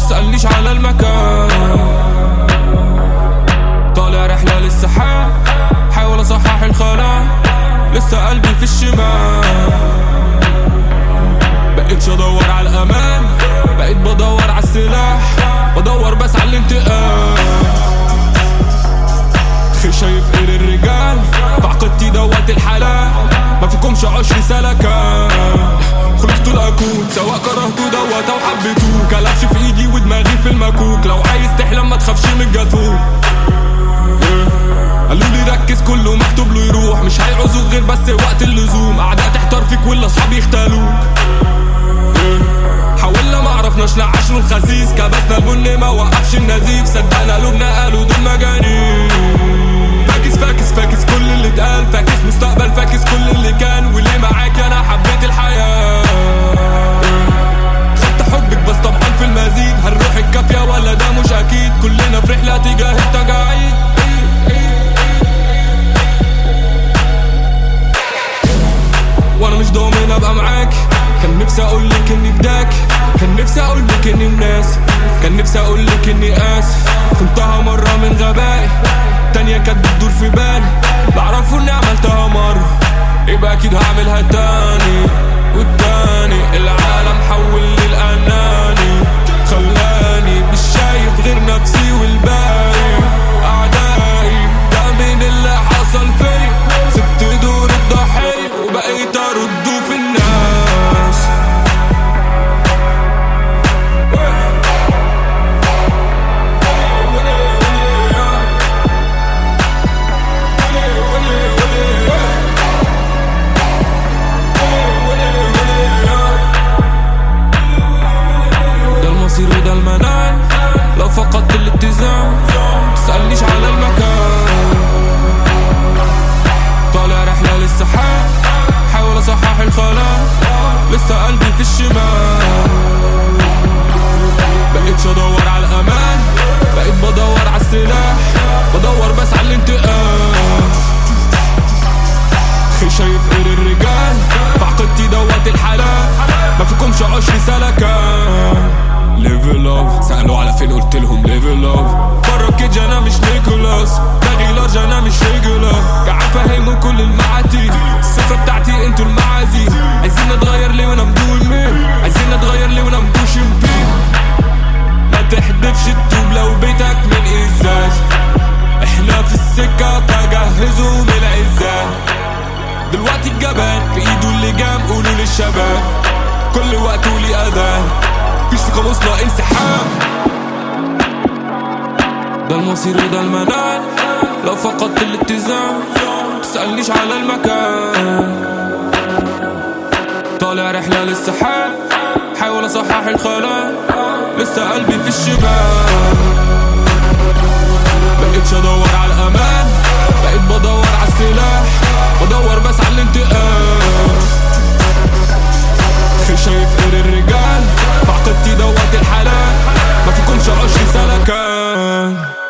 تسألنيش على المكان طالع رحلة للسحاب حاول اصحح الخلا لسه قلبي في الشمال بقيتش ادور على الامان بقيت بدور على السلاح بدور بس على الانتقام خي شايف ايه الرجال بعقدتي دوت الحلال ما فيكمش عشر سلكان خلقتوا الاكون سواء كرهتوا دوت او حبيتوه كلبش في ايدي ودماغي في المكوك لو عايز تحلم ما تخافش من الجاثوم قالوا لي ركز كله مكتوب له يروح مش هيعوزوك غير بس وقت اللزوم اعداء تحتار فيك ولا اصحابي يختالوك حاولنا ما عرفناش نعشر الخسيس كبسنا البن ما وقفش النزيف صدقنا قلوبنا قالوا دول مجانين فاكس فاكس فاكس كل اللي اتقال فاكس مستقبل فاكس كل اللي كان واللي معاك انا حبيت الحياة خدت حبك بس طبعا في المزيد هنروح الكافية ولا ده مش اكيد كلنا في رحلة تجاه التجاعيد وانا مش ضامن ابقى معاك كان نفسي اقولك اني فداك كان نفسي اقولك اني مناسب كان نفسي اقولك اني اسف كنتها مرة من غبائي تانية كانت بتدور في بالي بعرفوا اني عملتها مرة يبقى اكيد هعملها تاني والتاني العالم حول للاناني خلاني مش شايف غير نفسي والباقي اعدائي ده من اللي حصل فيا سبت دور الضحية وبقيت ارده في الناس ده المصير وده المنال لو فقدت الاتزان تسألنيش على المكان طالع رحلة للسحاب حاول اصحح الخلا لسه قلبي في الشمال بقيتش ادور على الامان بقيت بدور على السلاح بدور بس على الانتقام خي شايف ايه الرجال بعقدتي دوت الحلال ما فيكمش عشر سلكان ليفل اوف سألوا على فين قلت لهم ليفل اوف بره كيج انا مش نيكولاس باغي لارج انا مش ريجولار قاعد فاهمه كل المعاتي السفرة بتاعتي انتوا المعازيم عايزين نتغير ليه وانا مدول مين عايزين نتغير ليه وانا مدوش مبين ما تحدفش الطوب لو بيتك من ازاز احنا في السكة تجهزوا من العزال دلوقتي الجبان في ايده اللجام قولوا للشباب كل وقت ولي اذان مفيش في قاموسنا انسحاب ده المصير وده المنال لو فقدت الاتزان تسألنيش على المكان طالع رحلة للسحاب حاول اصحح الخلا لسه قلبي في الشباب بقيتش ادور على الامان بقيت بدور على السلاح بدور بس على الانتقام خي شايف ايه الرجال بعقدتي دوت الحلال ما فيكمش عشر سلكان